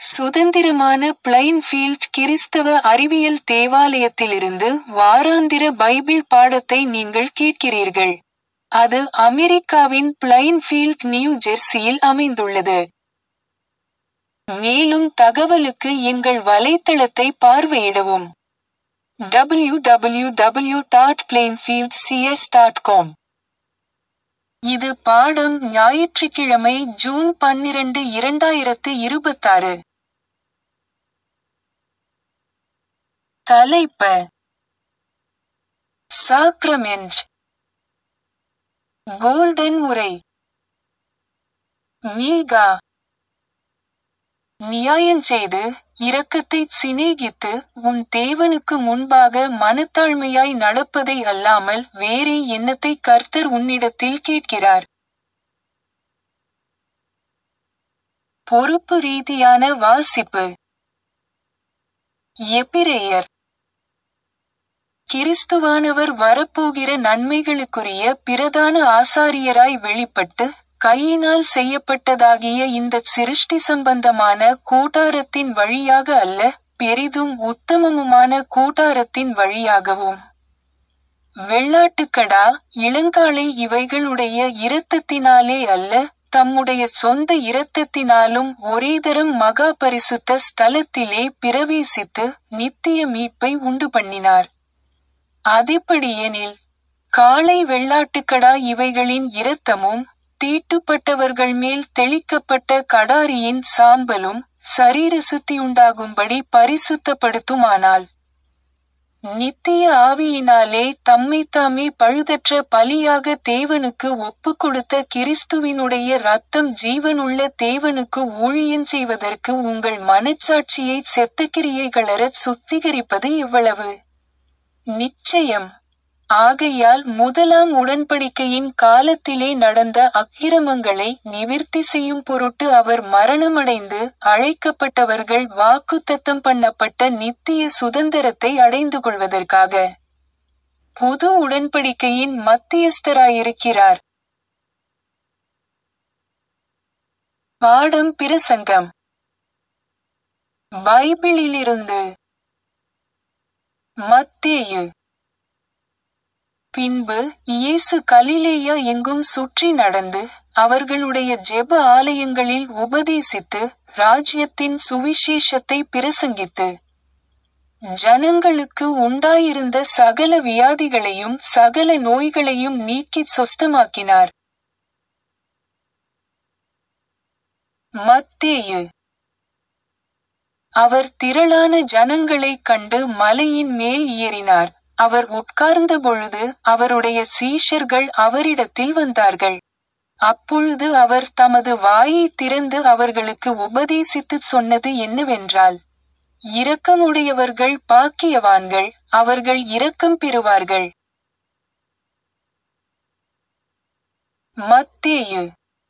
சுதந்திரமான பிளைன்ஃபீல்ட் கிறிஸ்தவ அறிவியல் தேவாலயத்திலிருந்து வாராந்திர பைபிள் பாடத்தை நீங்கள் கேட்கிறீர்கள். அது அமெரிக்காவின் பிளைன்ஃபீல்ட் நியூ ஜெர்சியில் அமைந்துள்ளது. மேலும் தகவலுக்கு எங்கள் வலைத்தளத்தை பார்வையிடவும். www.plainfieldcs.com இது பாடம் ஞாயிற்றுக்கிழமை ஜூன் பன்னிரண்டு இரண்டாயிரத்து இருபத்தாறு. தலைப்ப சாக்ரமென்ட் கோல்டன் உரை மீகா நியாயஞ்செய்து இரக்கத்தைச் சிநேகித்து உன் தேவனுக்கு முன்பாக மனத்தாழ்மையாய் நடப்பதை அல்லாமல் வேறே என்னத்தை கர்த்தர் உன்னிடத்தில் கேட்கிறார். பொறுப்பு ரீதியான வாசிப்பு எபிரேயர் கிறிஸ்துவானவர் வரப்போகிற நன்மைகளுக்குரிய பிரதான ஆசாரியராய் வெளிப்பட்டு கையினால் செய்யப்பட்டதாகிய இந்தச் சிருஷ்டி சம்பந்தமான கூடாரத்தின் வழியாக அல்ல பெரிதும் உத்தமமுமான கூடாரத்தின் வழியாகவும் வெள்ளாட்டுக்கடா இளங்காளை இவைகளுடைய இரத்தத்தினாலே அல்ல தம்முடைய சொந்த இரத்தத்தினாலும் ஒரேதரம் மகா பரிசுத்த ஸ்தலத்திலே பிரவேசித்து நித்திய மீட்பை உண்டு பண்ணினார். அதெப்படியெனில் காளை வெள்ளாட்டுக்கடா இவைகளின் இரத்தமும் தீட்டுப்பட்டவர்கள் மேல் தெளிக்கப்பட்ட கடாரியின் சாம்பலும் சரீர சுத்தியுண்டாகும்படி பரிசுத்தப்படுத்துமானால் நித்திய ஆவியினாலே தம்மைத்தாமே பழுதற்ற பலியாக தேவனுக்கு ஒப்புக் கொடுத்த கிறிஸ்துவினுடைய இரத்தம் ஜீவனுள்ள தேவனுக்கு ஊழியஞ் செய்வதற்கு உங்கள் மனச்சாட்சியைச் செத்த கிரியைகளறச் சுத்திகரிப்பது இவ்வளவு நிச்சயம் ஆகையால் முதலாம் உடன்படிக்கையின் காலத்திலே நடந்த அக்கிரமங்களை நிவிர்த்தி செய்யும் பொருட்டு அவர் மரணமடைந்து அழைக்கப்பட்டவர்கள் வாக்குத்தத்தம் பண்ணப்பட்ட நித்திய சுதந்திரத்தை அடைந்து கொள்வதற்காக புது உடன்படிக்கையின் மத்தியஸ்தராயிருக்கிறார். பாடம் பிரசங்கம் பைபிளிலிருந்து மத்தேயு பின்பு இயேசு கலிலேயா எங்கும் சுற்றி நடந்து அவர்களுடைய ஜெப ஆலயங்களில் உபதேசித்து ராஜ்யத்தின் சுவிசேஷத்தை பிரசங்கித்து ஜனங்களுக்கு உண்டாயிருந்த சகல வியாதிகளையும் சகல நோய்களையும் நீக்கிச் சொஸ்தமாக்கினார். மத்தேயு அவர் திரளான ஜனங்களைக் கண்டு மலையின் மேல் ஏறினார். அவர் உட்கார்ந்த பொழுது அவருடைய சீஷர்கள் அவரிடத்தில் வந்தார்கள். அப்பொழுது அவர் தமது வாயைத் திறந்து அவர்களுக்கு உபதேசித்துச் சொன்னது என்னவென்றால் இரக்கமுடையவர்கள் பாக்கியவான்கள் அவர்கள் இரக்கம் பெறுவார்கள். மத்தேயு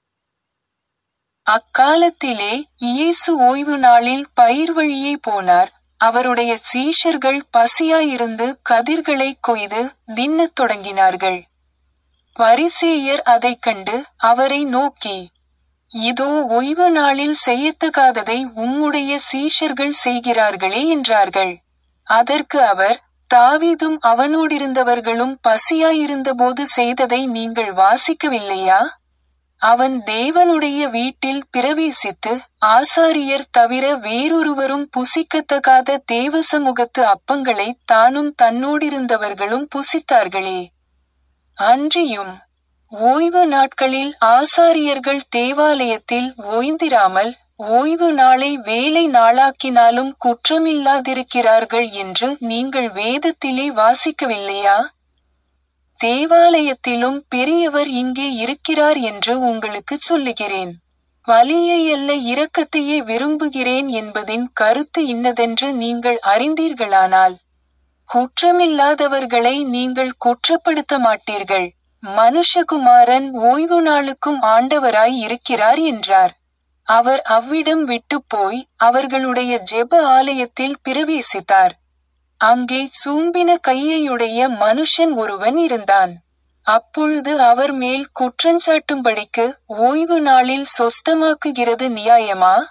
அக்காலத்திலே இயேசு ஓய்வு நாளில் பயிர் வழியே போனார் அவருடைய சீஷர்கள் பசியாயிருந்து கதிர்களைக் கொய்து தின்னத் தொடங்கினார்கள். பரிசேயர் அதைக் கண்டு அவரை நோக்கி இதோ ஓய்வு நாளில் செய்யத்தகாததை உம்முடைய சீஷர்கள் செய்கிறார்களே என்றார்கள். அதற்கு அவர் தாவீதும் அவனோடிருந்தவர்களும் பசியாயிருந்தபோது செய்ததை நீங்கள் வாசிக்கவில்லையா? அவன் தேவனுடைய வீட்டில் பிரவேசித்து ஆசாரியர் தவிர வேறொருவரும் புசிக்கத்தகாத தேவசமுகத்து அப்பங்களைத் தானும் தன்னோடிருந்தவர்களும் புசித்தார்களே. அன்றியும் ஓய்வு நாட்களில் ஆசாரியர்கள் தேவாலயத்தில் ஓய்ந்திராமல் ஓய்வு நாளை வேலை நாளாக்கினாலும் குற்றமில்லாதிருக்கிறார்கள் என்று நீங்கள் வேதத்திலே வாசிக்கவில்லையா? தேவாலயத்திலும் பெரியவர் இங்கே இருக்கிறார் என்று உங்களுக்குச் சொல்லுகிறேன். பலியை அல்ல இரக்கத்தையே விரும்புகிறேன் என்பதின் கருத்து இன்னதென்று நீங்கள் அறிந்தீர்களானால் குற்றமில்லாதவர்களை நீங்கள் குற்றப்படுத்த மாட்டீர்கள். மனுஷகுமாரன் ஓய்வு நாளுக்கும் ஆண்டவராய் இருக்கிறார் என்றார். அவர் அவ்விடம் விட்டுப்போய் அவர்களுடைய ஜெப ஆலயத்தில் பிரவேசித்தார். அங்கே சூம்பின கையையுடைய மனுஷன் ஒருவன் இருந்தான். அப்பொழுது அவர் மேல் குற்றஞ்சாட்டும்படிக்கு ஓய்வு நாளில் சொஸ்தமாக்குகிறது நியாயமா?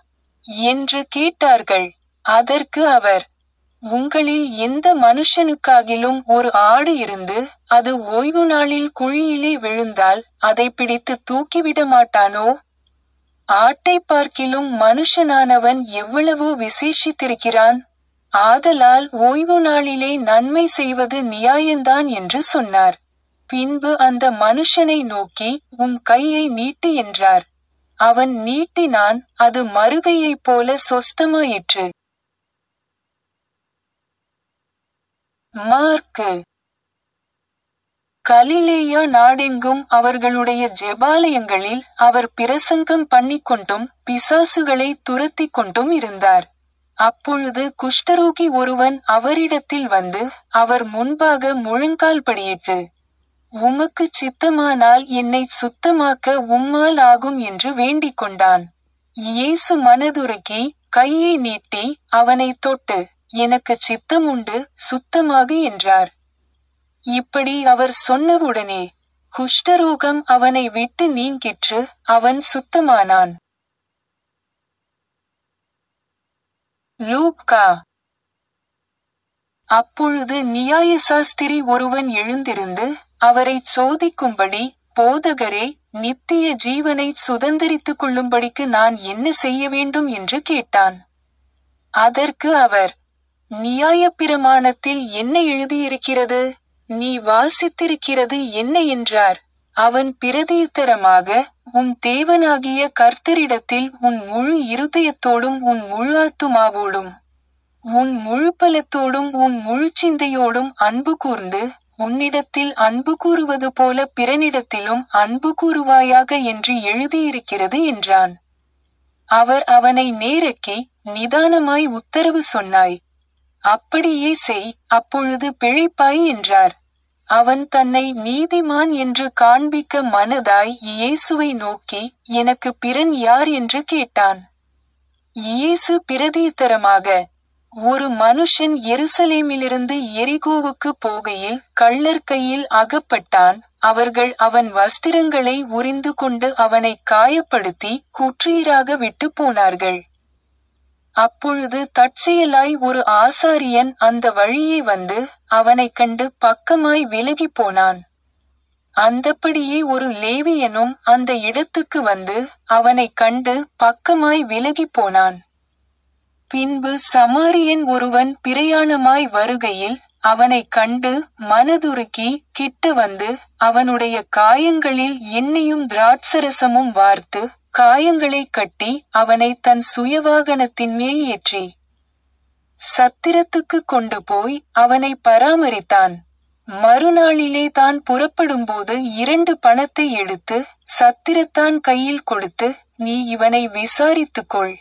என்று கேட்டார்கள் அதற்கு அவர் உங்களில் எந்த மனுஷனுக்காகிலும் ஒரு ஆடு இருந்து அது ஓய்வு நாளில் குழியிலே விழுந்தால் அதை பிடித்து தூக்கிவிட மாட்டானோ ஆட்டை பார்க்கிலும் மனுஷனானவன் எவ்வளவோ விசேஷித்திருக்கிறான் ஆதலால் ஓய்வு நாளிலே நன்மை செய்வது நியாயந்தான் என்று சொன்னார் பின்பு அந்த மனுஷனை நோக்கி உன் கையை நீட்டு என்றார் அவன் நீட்டினான் அது மறுகையைப் போல சொஸ்தமாயிற்று மார்க்கு கலிலேயா நாடெங்கும் அவர்களுடைய ஜெபாலயங்களில் அவர் பிரசங்கம் பண்ணிக்கொண்டும் பிசாசுகளை துரத்தி கொண்டும் இருந்தார் அப்பொழுது குஷ்டரோகி ஒருவன் அவரிடத்தில் வந்து அவர் முன்பாக முழங்கால் படியிட்டு உமக்கு சித்தமானால் என்னை சுத்தமாக்க உம்மால் ஆகும் என்று வேண்டிக் கொண்டான் இயேசு மனதுருகி கையை நீட்டி அவனை தொட்டு எனக்கு சித்தம் உண்டு சுத்தமாகு என்றார் இப்படி அவர் சொன்னவுடனே குஷ்டரோகம் அவனை விட்டு நீங்கிற்று அவன் சுத்தமானான் லூக்கா அப்பொழுது நியாயசாஸ்திரி ஒருவன் எழுந்திருந்து அவரை சோதிக்கும்படி போதகரே நித்திய ஜீவனை சுதந்திரித்துக் கொள்ளும்படிக்கு நான் என்ன செய்ய வேண்டும் என்று கேட்டான் அதற்கு அவர் நியாயப்பிரமாணத்தில் என்ன எழுதியிருக்கிறது நீ வாசித்திருக்கிறது என்ன என்றார் அவன் பிரதியுத்தரமாக உன் தேவனாகிய கர்த்தரிடத்தில் உன் முழு இருதயத்தோடும் உன் முழு ஆத்துமாவோடும் உன் முழு பலத்தோடும் உன் முழு சிந்தையோடும் அன்பு கூர்ந்து உன்னிடத்தில் அன்பு கூறுவது போல பிறனிடத்திலும் அன்பு கூறுவாயாக என்று எழுதியிருக்கிறது என்றான் அவர் அவனை நேரக்கி நிதானமாய் உத்தரவு சொன்னாய் அப்படியே செய் அப்பொழுது பிழைப்பாய் என்றார் அவன் தன்னை நீதிமான் என்று காண்பிக்க மனதாய் இயேசுவை நோக்கி எனக்கு பிறன் யார் என்று கேட்டான் இயேசு பிரதியுத்தரமாக ஒரு மனுஷன் எருசலேமிலிருந்து எரிகோவுக்கு போகையில் கள்ளர் கையில் அகப்பட்டான் அவர்கள் அவன் வஸ்திரங்களை உரிந்து கொண்டு அவனை காயப்படுத்தி குற்றீராக விட்டு போனார்கள் அப்பொழுது தற்செயலாய் ஒரு ஆசாரியன் அந்த வழியே வந்து அவனைக் கண்டு பக்கமாய் விலகி போனான் அந்தப்படியே ஒரு லேவியனும் அந்த இடத்துக்கு வந்து அவனைக் கண்டு பக்கமாய் விலகி போனான் பின்பு சமாரியன் ஒருவன் பிரயாணமாய் வருகையில் அவனைக் கண்டு மனதுருக்கி கிட்ட வந்து அவனுடைய காயங்களில் எண்ணெயும் திராட்சரசமும் வார்த்து காயங்களை கட்டி அவனை தன் சுயவாகனத்தின் மேல் ஏற்றி சத்திரத்துக்கு கொண்டு போய் அவனை பராமரித்தான் மறுநாளிலே தான் புறப்படும்போது இரண்டு பணத்தை எடுத்து சத்திரத்தான் கையில் கொடுத்து நீ இவனை விசாரித்துக்கொள்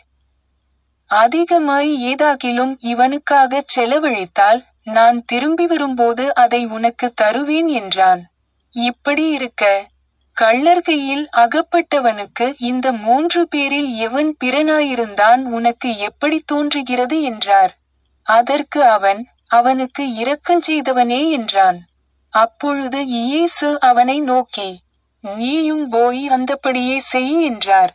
அதிகமாய் ஏதாகிலும் இவனுக்காகச் செலவழித்தால் நான் திரும்பி வரும்போது அதை உனக்கு தருவேன் என்றான் இப்படி இருக்க கள்ளர்கையில் அகப்பட்டவனுக்கு இந்த மூன்று பேரில் எவன் பிறனாயிருந்தான் உனக்கு எப்படி தோன்றுகிறது என்றார் அதற்கு அவன் அவனுக்கு இரக்கஞ்செய்தவனே என்றான் அப்பொழுது இயேசு அவனை நோக்கி நீயும் போய் அந்தப்படியே செய் என்றார்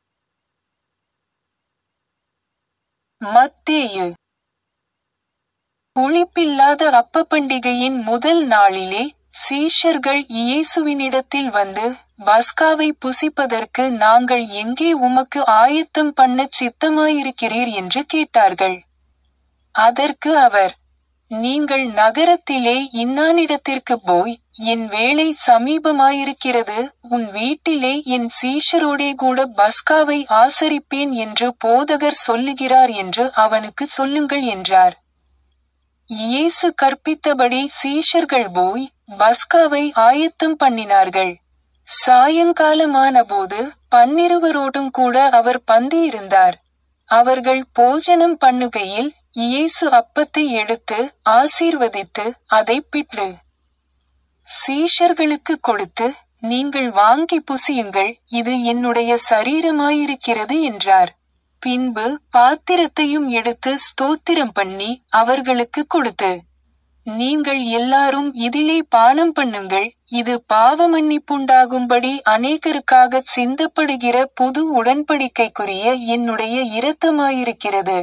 மத்தேயு புளிப்பில்லாத அப்ப பண்டிகையின் முதல் நாளிலே சீஷர்கள் இயேசுவினிடத்தில் வந்து பஸ்காவை புசிப்பதற்கு நாங்கள் எங்கே உமக்கு ஆயத்தம் பண்ணச் சித்தமாயிருக்கிறீர் என்று கேட்டார்கள் அதற்கு அவர் நீங்கள் நகரத்திலே இன்னானிடத்திற்கு போய் என் வேலை சமீபமாயிருக்கிறது உன் வீட்டிலே என் சீஷரோடே கூட பஸ்காவை ஆசரிப்பேன் என்று போதகர் சொல்லுகிறார் என்று அவனுக்கு சொல்லுங்கள் என்றார் இயேசு கற்பித்தபடி சீஷர்கள் போய் பஸ்காவை ஆயத்தம் பண்ணினார்கள் சாயங்காலமான போது பன்னிருவரோடும் கூட அவர் பந்தியிருந்தார் அவர்கள் போஜனம் பண்ணுகையில் இயேசு அப்பத்தை எடுத்து ஆசீர்வதித்து அதை பிட்டு சீஷர்களுக்கு கொடுத்து நீங்கள் வாங்கி புசியுங்கள் இது என்னுடைய சரீரமாயிருக்கிறது என்றார் பின்பு பாத்திரத்தையும் எடுத்து ஸ்தோத்திரம் பண்ணி அவர்களுக்கு கொடுத்து நீங்கள் எல்லாரும் இதிலே பானம் பண்ணுங்கள் இது பாவ மன்னிப்புண்டாகும்படி அநேகருக்காகச் சிந்தப்படுகிற புது உடன்படிக்கைக்குரிய என்னுடைய இரத்தமாயிருக்கிறது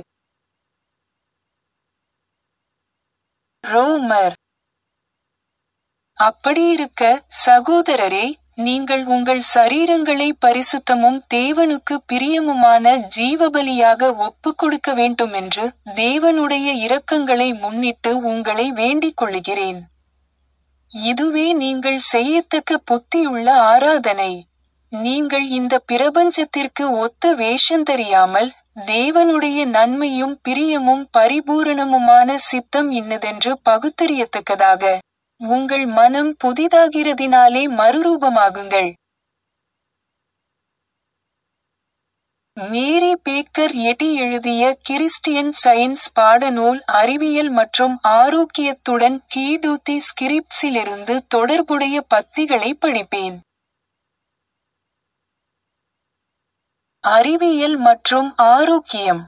ரோமர் அப்படியிருக்க சகோதரரே நீங்கள் உங்கள் சரீரங்களை பரிசுத்தமும் தேவனுக்கு பிரியமுமான ஜீவபலியாக ஒப்புக் கொடுக்க வேண்டுமென்று தேவனுடைய இரக்கங்களை முன்னிட்டு உங்களை வேண்டிக் கொள்கிறேன் இதுவே நீங்கள் செய்யத்தக்க புத்தியுள்ள ஆராதனை நீங்கள் இந்த பிரபஞ்சத்திற்கு ஒத்த வேஷந்தறியாமல் தேவனுடைய நன்மையும் பிரியமும் பரிபூரணமுமான சித்தம் இன்னதென்று பகுத்தறியத்தக்கதாக உங்கள் மனம் புதிதாகிறதினாலே மறுரூபமாகுங்கள் மேரி பேக்கர் எட்டி எழுதிய கிறிஸ்டியன் சயின்ஸ் பாடநூல் அறிவியல் மற்றும் ஆரோக்கியத்துடன் கீடூத்தி ஸ்கிரிப்ட்ஸிலிருந்து தொடர்புடைய பத்திகளை படிப்பேன் அறிவியல் மற்றும் ஆரோக்கியம்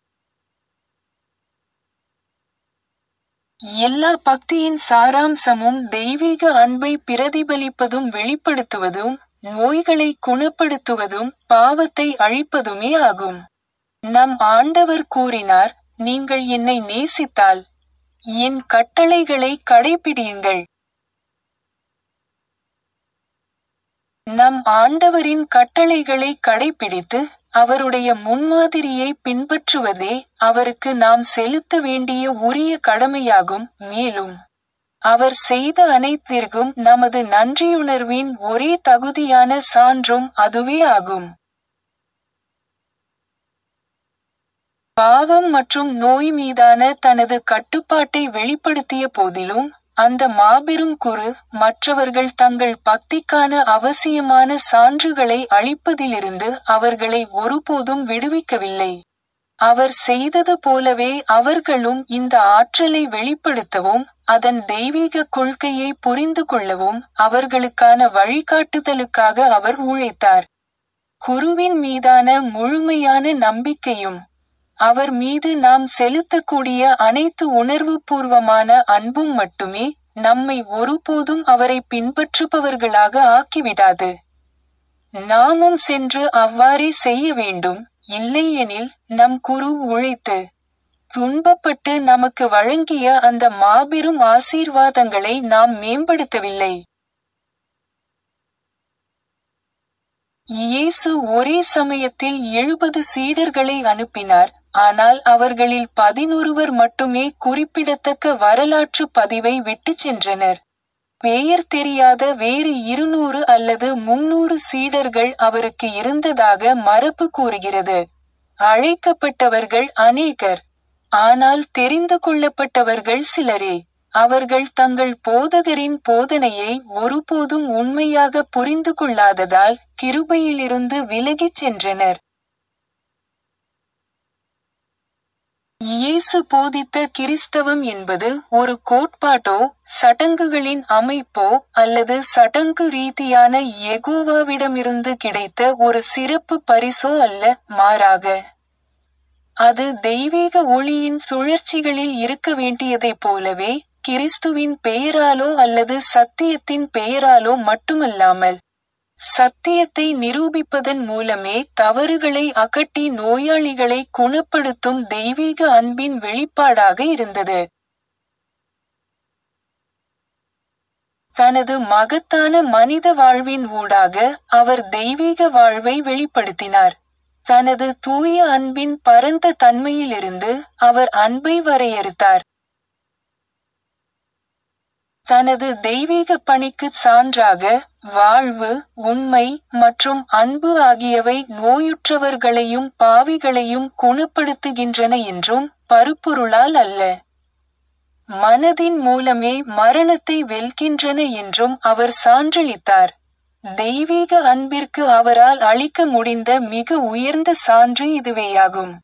எல்லா பக்தியின் சாராம்சமும் தெய்வீக அன்பை பிரதிபலிப்பதும் வெளிப்படுத்துவதும் நோய்களை குணப்படுத்துவதும் பாவத்தை அழிப்பதுமே ஆகும் நம் ஆண்டவர் கூறினார் நீங்கள் என்னை நேசித்தால் என் கட்டளைகளை கடைபிடியுங்கள் நம் ஆண்டவரின் கட்டளைகளை கடைபிடித்து அவருடைய முன்மாதிரியை பின்பற்றுவதே அவருக்கு நாம் செலுத்த வேண்டிய உரிய கடமையாகும் மேலும் அவர் செய்த அனைத்திற்கும் நமது நன்றியுணர்வின் ஒரே தகுதியான சான்றும் அதுவே ஆகும் பாவம் மற்றும் நோய் மீதான தனது கட்டுப்பாட்டை வெளிப்படுத்திய போதிலும் அந்த மாபெரும் குரு மற்றவர்கள் தங்கள் பக்திக்கான அவசியமான சான்றுகளை அளிப்பதிலிருந்து அவர்களை ஒருபோதும் விடுவிக்கவில்லை அவர் செய்தது போலவே அவர்களும் இந்த ஆற்றலை வெளிப்படுத்தவும் அதன் தெய்வீக கொள்கையை புரிந்து கொள்ளவும் அவர்களுக்கான வழிகாட்டுதலுக்காக அவர் உழைத்தார் குருவின் மீதான முழுமையான நம்பிக்கையும் அவர் மீது நாம் செலுத்தக்கூடிய அனைத்து உணர்வுபூர்வமான அன்பும் மட்டுமே நம்மை ஒருபோதும் அவரை பின்பற்றுபவர்களாக ஆக்கிவிடாது நாமும் சென்று அவ்வாறே செய்ய வேண்டும் இல்லையெனில் நம் குரு உழைத்து துன்பப்பட்டு நமக்கு வழங்கிய அந்த மாபெரும் ஆசீர்வாதங்களை நாம் மேம்படுத்தவில்லை இயேசு ஒரே சமயத்தில் எழுபது சீடர்களை அனுப்பினார் ஆனால் அவர்களில் பதினொருவர் மட்டுமே குறிப்பிடத்தக்க வரலாற்று பதிவை விட்டுச் சென்றனர் பெயர் தெரியாத வேறு இருநூறு அல்லது முன்னூறு சீடர்கள் அவருக்கு இருந்ததாக மரபு கூறுகிறது அழைக்கப்பட்டவர்கள் அநேகர் ஆனால் தெரிந்து கொள்ளப்பட்டவர்கள் சிலரே அவர்கள் தங்கள் போதகரின் போதனையை ஒருபோதும் உண்மையாக புரிந்து கொள்ளாததால் கிருபையிலிருந்து விலகிச் சென்றனர் இயேசு போதித்த கிறிஸ்தவம் என்பது ஒரு கோட்பாட்டோ சடங்குகளின் அமைப்போ அல்லது சடங்கு ரீதியான எகோவாவிடமிருந்து கிடைத்த ஒரு சிறப்பு பரிசோ அல்ல மாறாக அது தெய்வீக ஒளியின் சுழற்சிகளில் இருக்க வேண்டியதைப் போலவே கிறிஸ்துவின் பெயராலோ அல்லது சத்தியத்தின் பெயராலோ மட்டுமல்லாமல் சத்தியத்தை நிரூபிப்பதன் மூலமே தவறுகளை அகட்டி நோயாளிகளை குணப்படுத்தும் தெய்வீக அன்பின் வெளிப்பாடாக இருந்தது தனது மகத்தான மனித வாழ்வின் ஊடாக அவர் தெய்வீக வாழ்வை வெளிப்படுத்தினார் தனது தூய அன்பின் பரந்த தன்மையிலிருந்து அவர் அன்பை வரையறுத்தார் தனது தெய்வீக பணிக்கு சான்றாக வாழ்வு உண்மை மற்றும் அன்பு ஆகியவை நோயுற்றவர்களையும் பாவிகளையும் குணப்படுத்துகின்றன என்றும் பருப்பொருளால் அல்ல மனதின் மூலமே மரணத்தை வெல்கின்றன என்றும் அவர் சான்றளித்தார் தெய்வீக அன்பிற்கு அவரால் அளிக்க முடிந்த மிக உயர்ந்த சான்று இதுவேயாகும்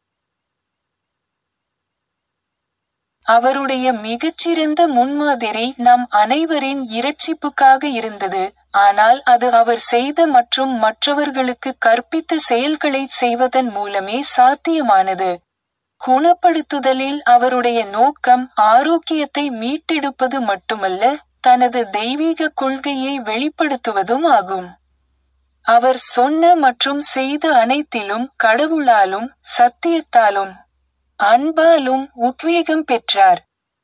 அவருடைய மிகச்சிறந்த முன்மாதிரி நம் அனைவரின் இரட்சிப்புக்காக இருந்தது ஆனால் அது அவர் செய்த மற்றும் மற்றவர்களுக்கு கற்பித்த செயல்களை செய்வதன் மூலமே சாத்தியமானது குணப்படுத்துதலில் அவருடைய நோக்கம் ஆரோக்கியத்தை மீட்டெடுப்பது மட்டுமல்ல தனது தெய்வீக கொள்கையை வெளிப்படுத்துவதும் ஆகும் அவர் சொன்ன மற்றும் செய்த அனைத்திலும் கடவுளாலும் சத்தியத்தாலும் அன்பாலும் உத்வேகம் பெற்றார்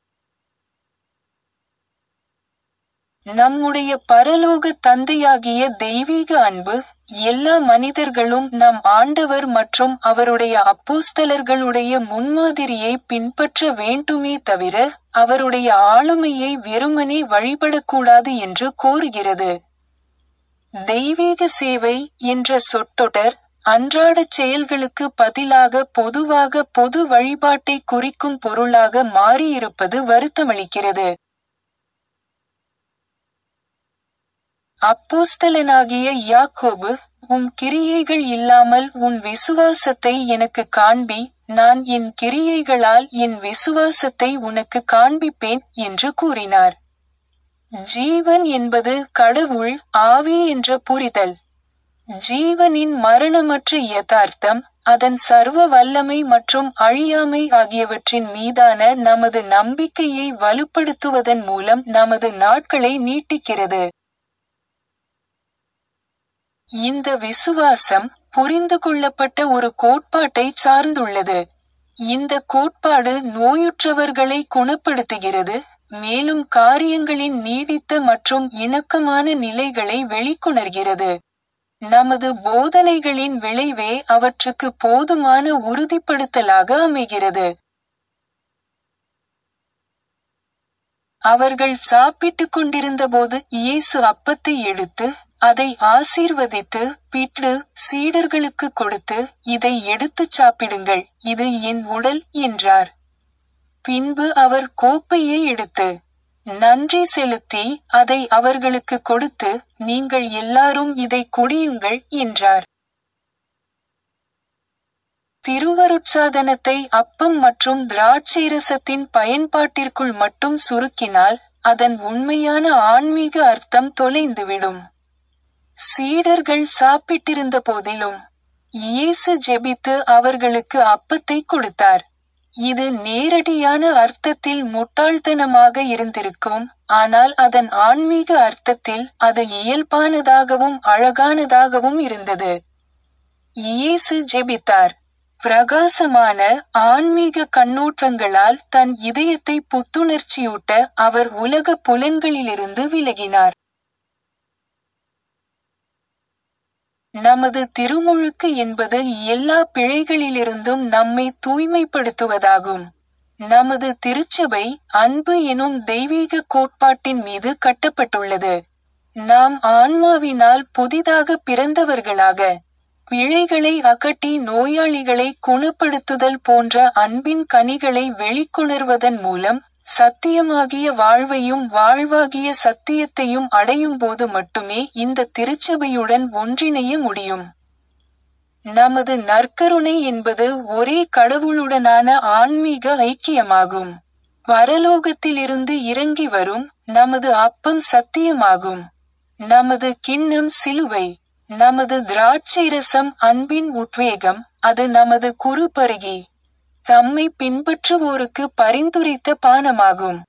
நம்முடைய பரலோக தந்தையாகிய தெய்வீக அன்பு எல்லா மனிதர்களும் நம் ஆண்டவர் மற்றும் அவருடைய அப்போஸ்தலர்களுடைய முன்மாதிரியை பின்பற்ற வேண்டுமே தவிர அவருடைய ஆளுமையை வெறுமனே வழிபடக்கூடாது என்று கோருகிறது தெய்வீக சேவை என்ற சொற்றொடர் அன்றாடச் செயல்களுக்கு பதிலாக பொதுவாக பொது வழிபாட்டை குறிக்கும் பொருளாக மாறியிருப்பது வருத்தமளிக்கிறது அப்போஸ்தலனாகிய யாக்கோபு உன் கிரியைகள் இல்லாமல் உன் விசுவாசத்தை எனக்கு காண்பி நான் என் கிரியைகளால் என் விசுவாசத்தை உனக்கு காண்பிப்பேன் என்று கூறினார் ஜீவன் என்பது கடவுள் ஆவி என்ற புரிதல் ஜீவனின் மரணமற்ற யதார்த்தம் அதன் சர்வ வல்லமை மற்றும் அழியாமை ஆகியவற்றின் மீதான நமது நம்பிக்கையை வலுப்படுத்துவதன் மூலம் நமது நாட்களை நீட்டிக்கிறது இந்த விசுவாசம் புரிந்து கொள்ளப்பட்ட ஒரு கோட்பாட்டை சார்ந்துள்ளது இந்த கோட்பாடு நோயுற்றவர்களை குணப்படுத்துகிறது மேலும் காரியங்களின் நீடித்த மற்றும் இணக்கமான நிலைகளை வெளிக்கொணர்கிறது நமது போதனைகளின் விளைவே அவற்றுக்கு போதுமான உறுதிப்படுத்தலாக அமைகிறது அவர்கள் சாப்பிட்டுக் கொண்டிருந்தபோது இயேசு அப்பத்தை எடுத்து அதை ஆசீர்வதித்து பிட்டு சீடர்களுக்கு கொடுத்து இதை எடுத்துச் சாப்பிடுங்கள் இது என் உடல் என்றார் பின்பு அவர் கோப்பையை எடுத்து நன்றி செலுத்தி அதை அவர்களுக்கு கொடுத்து நீங்கள் எல்லாரும் இதை குடியுங்கள் என்றார் திருவருட்சாதனத்தை அப்பம் மற்றும் திராட்சைரசத்தின் பயன்பாட்டிற்குள் மட்டும் சுருக்கினால் அதன் உண்மையான ஆன்மீக அர்த்தம் தொலைந்துவிடும் சீடர்கள் சாப்பிட்டிருந்த போதிலும் இயேசு ஜெபித்து அவர்களுக்கு அப்பத்தை கொடுத்தார் இது நேரடியான அர்த்தத்தில் முட்டாள்தனமாக இருந்திருக்கும் ஆனால் அதன் ஆன்மீக அர்த்தத்தில் அது இயல்பானதாகவும் அழகானதாகவும் இருந்தது இயேசு ஜெபித்தார் பிரகாசமான ஆன்மீக கண்ணோட்டங்களால் தன் இதயத்தை புத்துணர்ச்சியூட்ட அவர் உலக புலன்களிலிருந்து விலகினார் நமது திருமுழுக்கு என்பது எல்லா பிழைகளிலிருந்தும் நம்மை தூய்மைப்படுத்துவதாகும் நமது திருச்சபை அன்பு எனும் தெய்வீக கோட்பாட்டின் மீது கட்டப்பட்டுள்ளது நாம் ஆன்மாவினால் புதிதாக பிறந்தவர்களாக பிழைகளை அகட்டி நோயாளிகளை குணப்படுத்துதல் போன்ற அன்பின் கனிகளை வெளிக்கொணர்வதன் மூலம் சத்தியமாகிய வாழ்வையும் வாழ்வாகிய சத்தியத்தையும் அடையும் போது மட்டுமே இந்த திருச்சபையுடன் ஒன்றிணைய முடியும் நமது நற்கருணை என்பது ஒரே கடவுளுடனான ஆன்மீக ஐக்கியமாகும் பரலோகத்திலிருந்து இறங்கி வரும் நமது அப்பம் சத்தியமாகும் நமது கிண்ணம் சிலுவை நமது திராட்சை ரசம் அன்பின் உத்வேகம் அது நமது குரு பருகி தம்மை பின்பற்றுவோருக்கு பரிந்துரைத்த பானமாகும்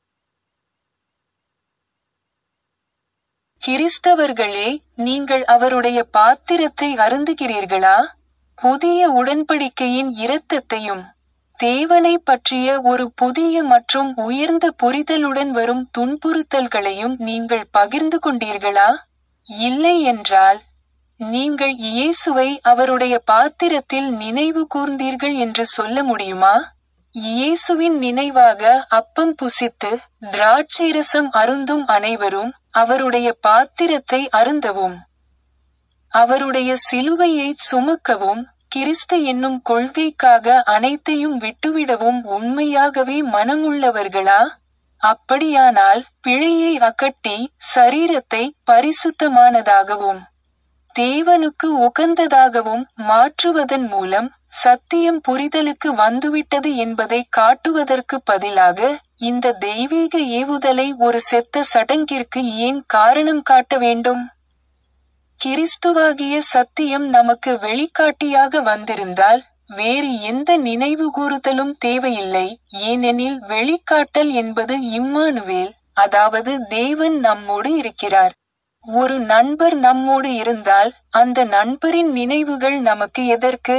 கிறிஸ்தவர்களே நீங்கள் அவருடைய பாத்திரத்தை அருந்துகிறீர்களா புதிய உடன்படிக்கையின் இரத்தத்தையும் தேவனை பற்றிய ஒரு புதிய மற்றும் உயர்ந்த புரிதலுடன் வரும் துன்புறுத்தல்களையும் நீங்கள் பகிர்ந்து கொண்டீர்களா இல்லை என்றால் நீங்கள் இயேசுவை அவருடைய பாத்திரத்தில் நினைவு கூர்ந்தீர்கள் என்று சொல்ல முடியுமா இயேசுவின் நினைவாக அப்பம் புசித்து திராட்சை ரசம் அருந்தும் அனைவரும் அவருடைய பாத்திரத்தை அருந்தவும் அவருடைய சிலுவையை சுமக்கவும் கிறிஸ்து என்னும் கொள்கைக்காக அனைத்தையும் விட்டுவிடவும் உண்மையாகவே மனமுள்ளவர்களா அப்படியானால் பிழையை அகட்டி சரீரத்தை பரிசுத்தமானதாகவும் தேவனுக்கு உகந்ததாகவும் மாற்றுவதன் மூலம் சத்தியம் புரிதலுக்கு வந்துவிட்டது என்பதை காட்டுவதற்கு பதிலாக இந்த தெய்வீக ஏவுதலை ஒரு செத்த சடங்கிற்கு ஏன் காரணம் காட்ட வேண்டும் கிறிஸ்துவாகிய சத்தியம் நமக்கு வெளிக்காட்டியாக வந்திருந்தால் வேறு எந்த நினைவுகூறுதலும் தேவையில்லை ஏனெனில் வெளிக்காட்டல் என்பது இம்மானுவேல் அதாவது தேவன் நம்மோடு இருக்கிறார் ஒரு நண்பர் நம்மோடு இருந்தால் அந்த நண்பரின் நினைவுகள் நமக்கு எதற்கு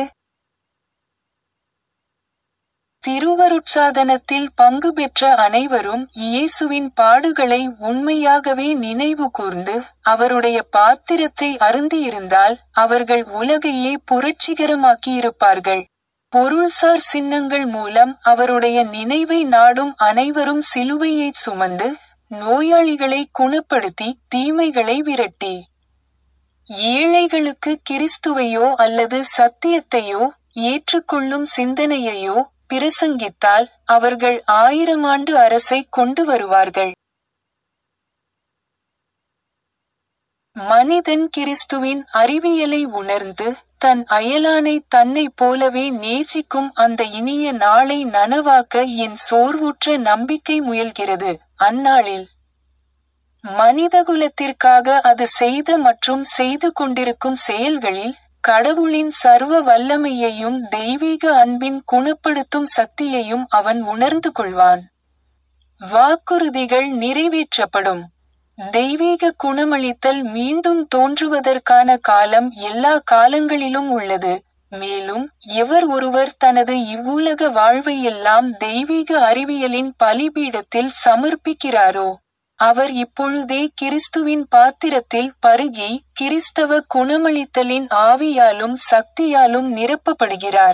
திருவருட்சாதனத்தில் பங்கு பெற்ற அனைவரும் இயேசுவின் பாடுகளை உண்மையாகவே நினைவு கூர்ந்து அவருடைய பாத்திரத்தை அருந்தியிருந்தால் அவர்கள் உலகையே புரட்சிகரமாக்கியிருப்பார்கள் பொருள்சார் சின்னங்கள் மூலம் அவருடைய நினைவை நாடும் அனைவரும் சிலுவையைச் சுமந்து நோயாளிகளை குணப்படுத்தி தீமைகளை விரட்டி ஏழைகளுக்கு கிறிஸ்துவையோ அல்லது சத்தியத்தையோ ஏற்றுக்கொள்ளும் சிந்தனையையோ பிரசங்கித்தால் அவர்கள் ஆயிரம் ஆண்டு அரசை கொண்டு வருவார்கள் மனிதன் கிறிஸ்துவின் அறிவியலை உணர்ந்து தன் அயலானை தன்னைப் போலவே நேசிக்கும் அந்த இனிய நாளை நனவாக்க என் சோர்வுற்ற நம்பிக்கை முயல்கிறது அந்நாளில் மனிதகுலத்திற்காக அது செய்த மற்றும் செய்து கொண்டிருக்கும் செயல்களில் கடவுளின் சர்வ வல்லமையையும் தெய்வீக அன்பின் குணப்படுத்தும் சக்தியையும் அவன் உணர்ந்து கொள்வான் வாக்குறுதிகள் நிறைவேற்றப்படும் தெய்வீக குணமளித்தல் மீண்டும் தோன்றுவதற்கான காலம் எல்லா காலங்களிலும் உள்ளது மேலும் எவர் ஒருவர் தனது இவ்வுலக வாழ்வை எல்லாம் தெய்வீக அறிவியலின் பலிபீடத்தில் சமர்ப்பிக்கிறாரோ அவர் இப்பொழுதே கிறிஸ்துவின் பாத்திரத்தில் பருகி கிறிஸ்தவ குணமளித்தலின் ஆவியாலும் சக்தியாலும் நிரப்பப்படுகிறார்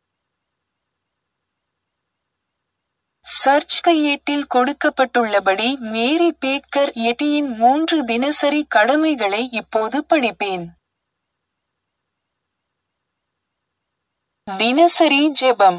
சர்ச் கையேட்டில் கொடுக்கப்பட்டுள்ளபடி மேரி பேக்கர் எட்டியின் மூன்று தினசரி கடமைகளை இப்போது படிப்பேன் தினசரி ஜெபம்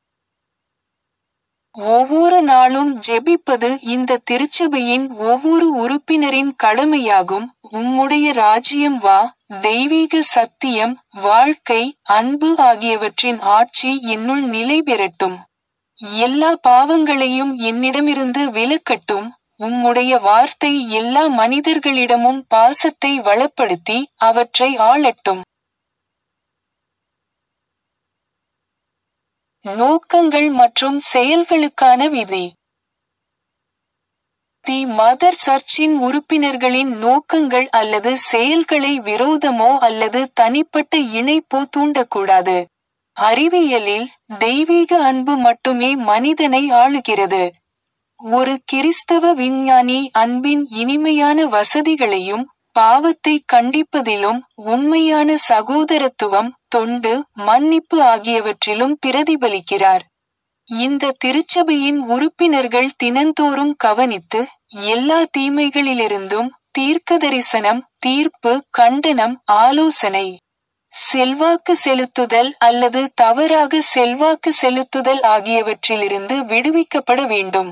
ஒவ்வொரு நாளும் ஜெபிப்பது இந்த திருச்சபையின் ஒவ்வொரு உறுப்பினரின் கடமையாகும் உம்முடைய ராஜ்யம் வா தெய்வீக சத்தியம் வாழ்க்கை அன்பு ஆகியவற்றின் ஆட்சி என்னுள் நிலை பெறட்டும் எல்லா பாவங்களையும் என்னிடமிருந்து விலக்கட்டும் உம்முடைய வார்த்தை எல்லா மனிதர்களிடமும் பாசத்தை வளப்படுத்தி அவற்றை ஆளட்டும் நோக்கங்கள் மற்றும் செயல்களுக்கான விதி தி மதர் சர்ச்சின் உறுப்பினர்களின் நோக்கங்கள் அல்லது செயல்களை விரோதமோ அல்லது தனிப்பட்ட இணைப்போ தூண்டக்கூடாது அறிவியலில் தெய்வீக அன்பு மட்டுமே மனிதனை ஆளுகிறது ஒரு கிறிஸ்தவ விஞ்ஞானி அன்பின் இனிமையான வசதிகளையும் பாவத்தை கண்டிப்பதிலும் உண்மையான சகோதரத்துவம் தொண்டு மன்னிப்பு ஆகியவற்றிலும் பிரதிபலிக்கிறார் இந்த திருச்சபையின் உறுப்பினர்கள் தினந்தோறும் கவனித்து எல்லா தீமைகளிலிருந்தும் தீர்க்க தரிசனம் தீர்ப்பு கண்டனம் ஆலோசனை செல்வாக்கு செலுத்துதல் அல்லது தவறாக செல்வாக்கு செலுத்துதல் ஆகியவற்றிலிருந்து விடுவிக்கப்பட வேண்டும்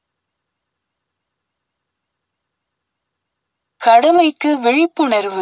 கடமைக்கு விழிப்புணர்வு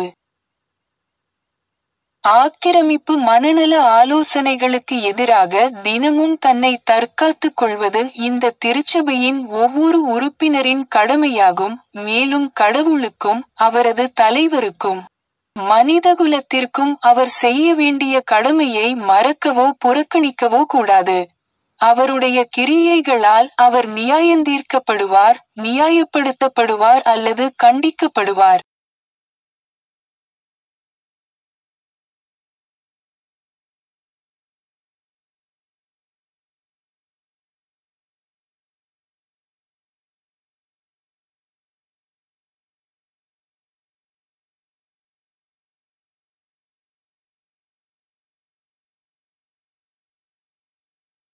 ஆக்கிரமிப்பு மனநல ஆலோசனைகளுக்கு எதிராக தினமும் தன்னை தற்காத்துக் கொள்வது இந்த திருச்சபையின் ஒவ்வொரு உறுப்பினரின் கடமையாகும் மேலும் கடவுளுக்கும் அவரது தலைவருக்கும் மனிதகுலத்திற்கும் அவர் செய்ய வேண்டிய கடமையை மறக்கவோ புறக்கணிக்கவோ கூடாது அவருடைய கிரியைகளால் அவர் நியாயந்தீர்க்கப்படுவார் நியாயப்படுத்தப்படுவார் அல்லது கண்டிக்கப்படுவார்